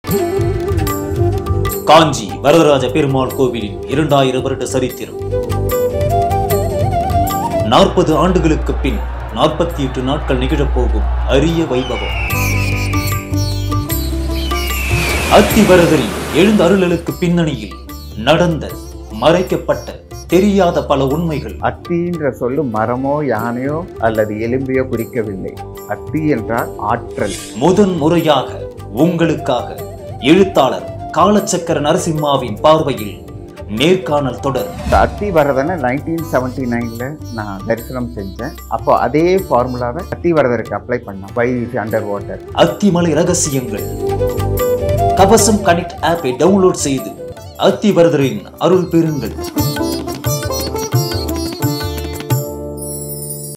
காஞ்சி வரதராஜ பெருமாள் கோவிலின் இரண்டாயிரம் வருட சரித்திரம் நாற்பது ஆண்டுகளுக்கு பின் நாற்பத்தி எட்டு நாட்கள் நிகழப்போகும் அரிய வைபவம் அத்திவரதரின் எழுந்த அருளலுக்கு பின்னணியில் நடந்த மறைக்கப்பட்ட தெரியாத பல உண்மைகள் அத்தின்ற சொல்லு மரமோ யானையோ அல்லது எலும்பையோ குறிக்கவில்லை அத்தி என்றால் ஆற்றல் முதன் முறையாக உங்களுக்காக எழுத்தாளர் காலச்சக்கர நரசிம்மாவின் பார்வையில் நேர்காணல் தொடர் இந்த அத்தி வரதனை நைன்டீன் செவன்டி நைன்ல நான் தரிசனம் செஞ்சேன் அப்போ அதே ஃபார்முலாவை அத்தி வரதருக்கு அப்ளை பண்ணேன் வை அண்டர் வாட்டர் அத்திமலை ரகசியங்கள் கவசம் கனெக்ட் ஆப்பை டவுன்லோட் செய்து அத்திவரதரின் அருள் பெறுங்கள்